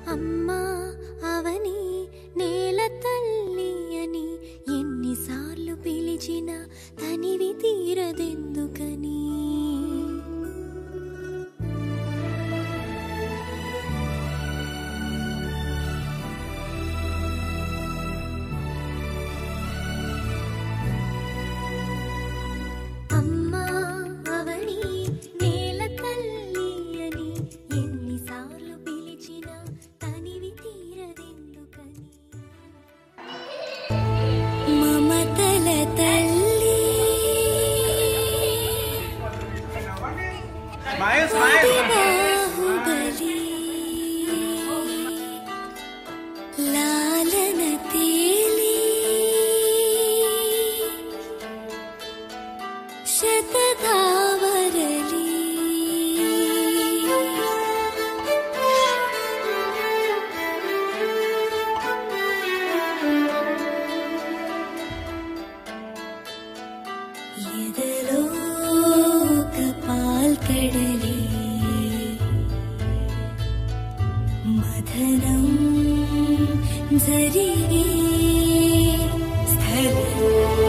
అమ్మా అవని నేల తల్లి అని ఎన్నిసార్లు పిలిచినా తనివి తీరదెందుకని అమ్మా అవని నేల తల్లి అని ఎన్నిసార్లు పిలిచినా తనివి తీరదెందుకని మమతల తల్లి స్మైల్ స్మైల్ బాహుబలి లాలన తేలి శతధావరలి ఎదలో ఒక పాల్కడలి మదనం జరిగే స్థలం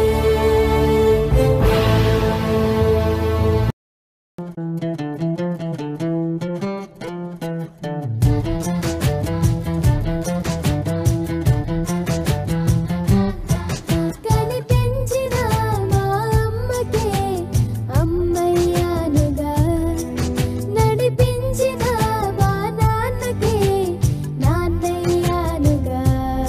కనిపించిన మా అమ్మకే అమ్మయ్యానుగా నడిపించిన మా నాన్నకే నాన్నయ్యానుగా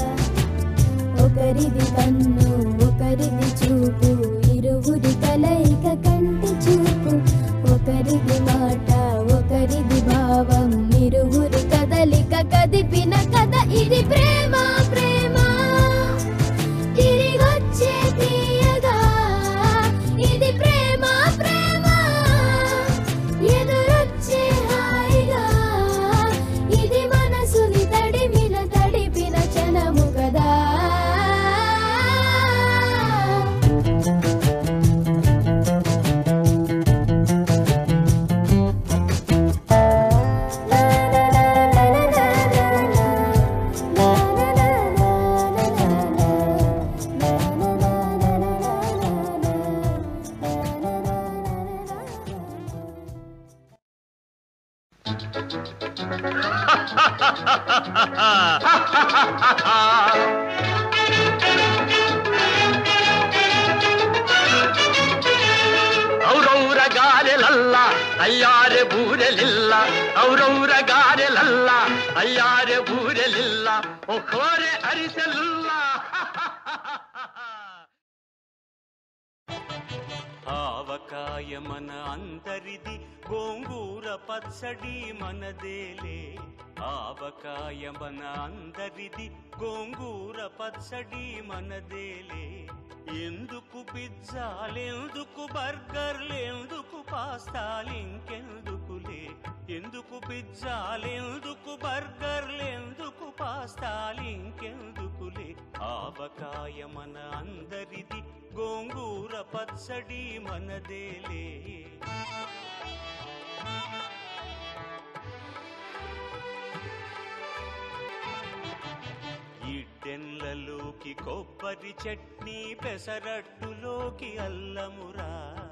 ఒకరిది కన్ను ఒకరిది చూపు ఇరువురి కలయిక కంటి చూపు ఒకరిది మాట ఒకరిది భావం ఇరువురి కదలిక కదిపిన కథ ఇది ప్రేమ ప్రేమ తిరిగొచ్చే తీయగా ఇది ప్రేమ ప్రేమ ఎదురొచ్చే హాయిగా ఇది మనసుని తడిమిన తడిపిన క్షణము కదా ಔರೌರ ಗಾರೆಲಲ್ಲ ಅಯ್ಯಾರೆ ಬೂರೆಲಿಲ್ಲ ಔರೌರ ಗಾರೆಲಲ್ಲ ಅಯ್ಯಾರೆ ಬೂರೆಲಿಲ್ಲ ಒಖೋರೆ ಅರಿಸಲಿಲ್ಲ ఆవకాయ మన అందరిది గోంగూర పచ్చడి మనదేలే ఆవకాయ మన అందరిది గోంగూర పచ్చడి మనదేలే ఎందుకు పిజ్జాలెందుకు బర్గర్లెందుకు పాస్తాలింకెందుకులే ఎందుకు పిజ్జాలెందుకు బర్గర్లెందుకు పాస్తాలింకెందుకులే ఆవకాయ మన అందరిది గోంగూర పచ్చడి మనదేలే ఇడ్డెన్లలోకి కొబ్బరి చట్నీ పెసరట్టులోకి అల్లమురా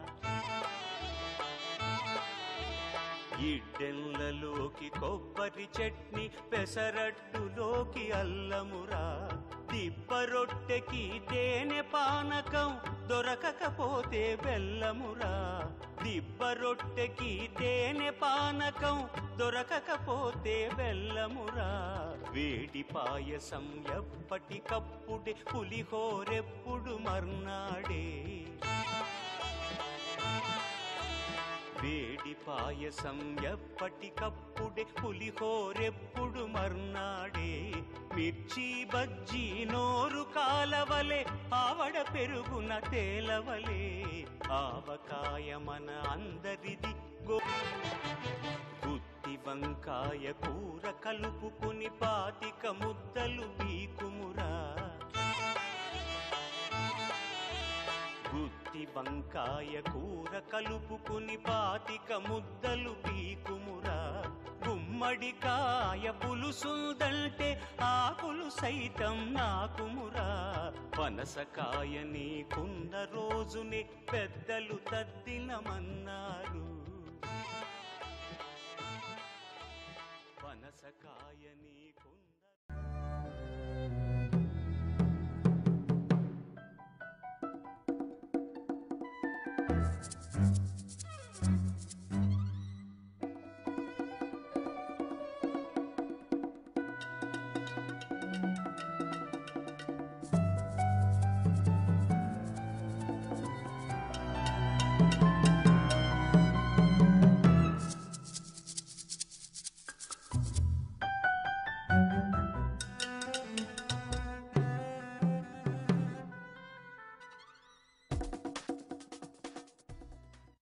ఇడ్డెన్లలోకి కొబ్బరి చట్నీ పెసరట్టులోకి అల్లమురా దిబ్బ రొట్టెకి తేనె పానకం దొరకకపోతే బెల్లమురా దిబ్బ రొట్టెకి తేనె పానకం దొరకకపోతే బెల్లమురా వేడి పాయసం ఎప్పటికప్పుడే పులిహోరెప్పుడు మర్నాడే వేడి పాయసం ఎప్పటికప్పుడే పులిహోరెప్పుడు మర్నాడే మిర్చి బజ్జీ నోరు కాలవలే ఆవడ పెరుగున తేలవలే ఆవకాయ మన అందరిది గో గుత్తి వంకాయ కూర కలుపుకుని పాతిక ముద్దలు పీకుమురా గుత్తి వంకాయ కూర కలుపుకుని పాతిక ముద్దలు పీకుమురా గుమ్మ గుమ్మడికాయ పులుసుందంటే ఆకులు సైతం నాకుమురా పనసకాయ నీకున్న రోజునే పెద్దలు తద్దినమన్నారు పనసకాయ నీకున్న